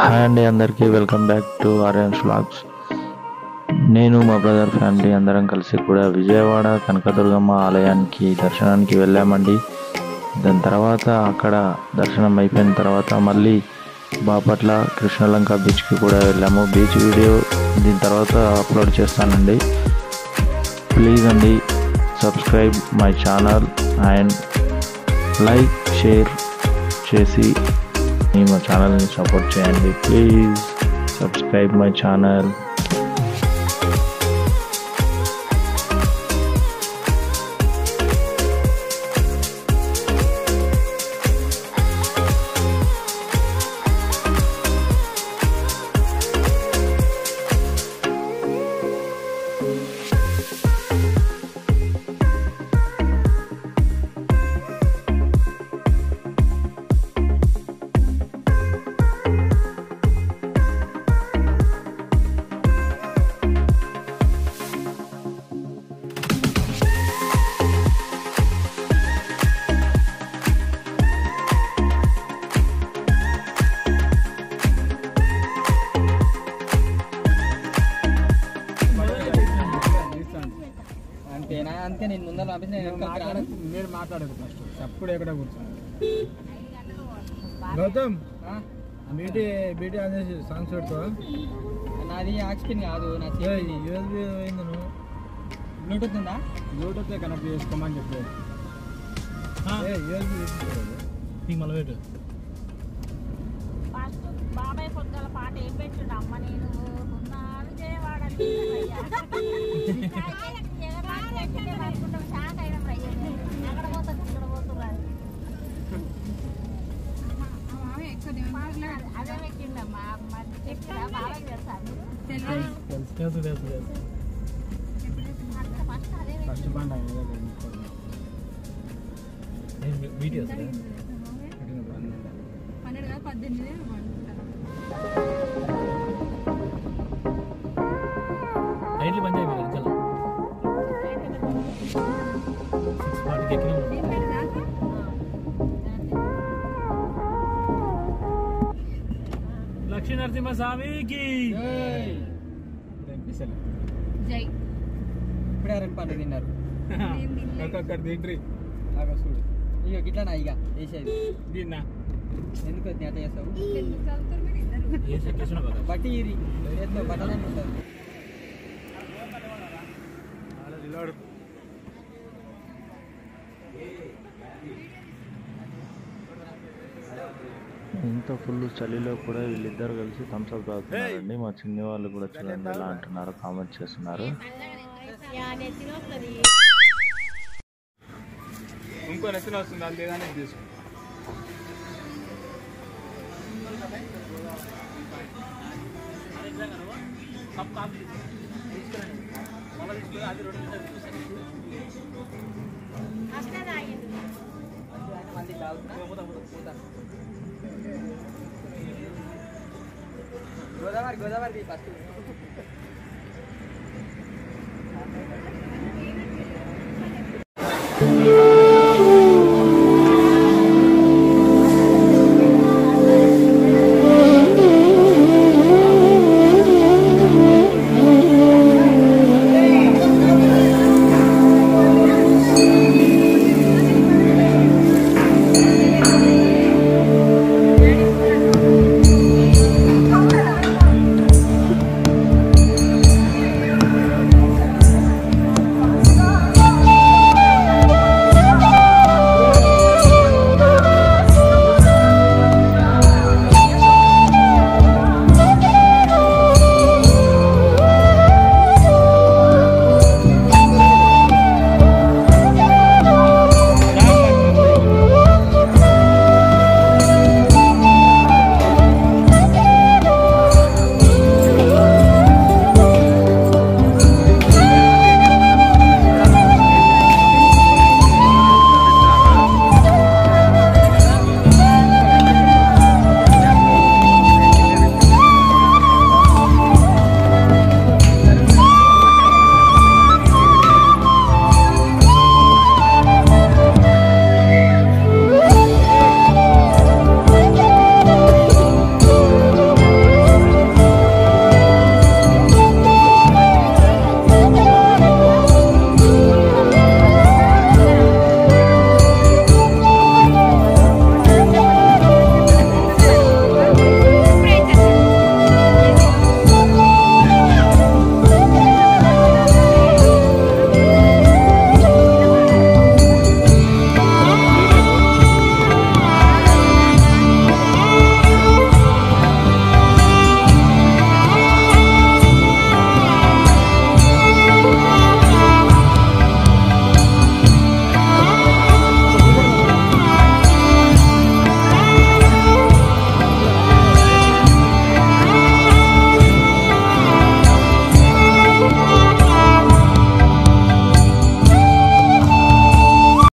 Hi అండి అందరికీ welcome back to Aryan's vlogs నేను మా బ్రదర్ ఫ్యామిలీ అందరం కలిసి కూడా విజయవాడ కనకదుర్గమ్మ ఆలయానికి దర్శనానికి వెళ్ళామండి దాని తర్వాత అక్కడ దర్శనం అయిపోయిన తర్వాత మళ్ళీ బాపట్ల కృష్ణలంక బీచ్కి కూడా వెళ్ళాము బీచ్ వీడియో దీని తర్వాత అప్లోడ్ చేస్తానండి ప్లీజ్ అండి subscribe my channel and like share చేసి మీ మా ఛానల్ని సపోర్ట్ చేయండి ప్లీజ్ సబ్స్క్రైబ్ మై ఛానల్ అంతేనా అంతే నేను ముందర పంపించి నేను వెనకాలకి రాను. మీరు మాట్లాడదు ఫస్ట్ అప్పుడు ఎక్కడ కూర్చోండి గౌతమ్ ఆ? బీటీ బీటీ ఆన్ చేసి సాంగ్స్ పెడతావా నాది యాక్స్పిన్ కాదు నా యూఎస్బీ పోయింది నువ్వు బ్లూటూత్ ఉందా బ్లూటూత్ కనెక్ట్ చేసుకోమని చెప్పు యూఎస్బీ మళ్ళీ పెట్టు ఫస్ట్ బాబాయ్ పొద్దుల పాట ఏం పెట్టిండు అమ్మ నేను ఉన్నాను చేయవాడని షాక్ అయినా ఎక్కడ పోతుంది ఇక్కడ పోతున్నారు అదే పెట్టిండమ్మా మరి చెప్పిరా బాబాయ్ తెలుసా మీరు? తెలుసు తెలుసు తెలుసు తెలుసు అంత ఫస్ట్ అదే ఫస్ట్ పంట వీడియో పన్నెండు కాదు పద్దెనిమిది లైట్లు పని చేయాలి చల్ల సిక్స్ ఫార్టీకి ఎక్కిన లక్ష్మీ నరసింహ స్వామికి జై ఇప్పుడే రెండు పండు తిన్నారు ఒక్కొక్కటి తింట్రి ఆగో చూడు ఇక గిట్లా ఇక వేసేది దీన్నా ఎందుకు వద్దు అట్లా చేస్తావు ఎందుకు చదువుతారు మీరు ఇద్దరు ఏ సెట్ చేసిన కదా బట్టి ఇరి చేతిలో బట్టలు ఉంటుంది ఇంత ఫుల్ చలిలో కూడా వీళ్ళిద్దరు కలిసి థమ్స్అప్ తాగుతున్నారండి మా చిన్ని వాళ్ళు కూడా చూడండి ఎలా అంటున్నారు కామెంట్ చేస్తున్నారు ఇంకో నెత్తిన వస్తుంది అది లేదని తీసుకో మంది తాగుతున్నా గోదావరి గోదావరి ఫస్ట్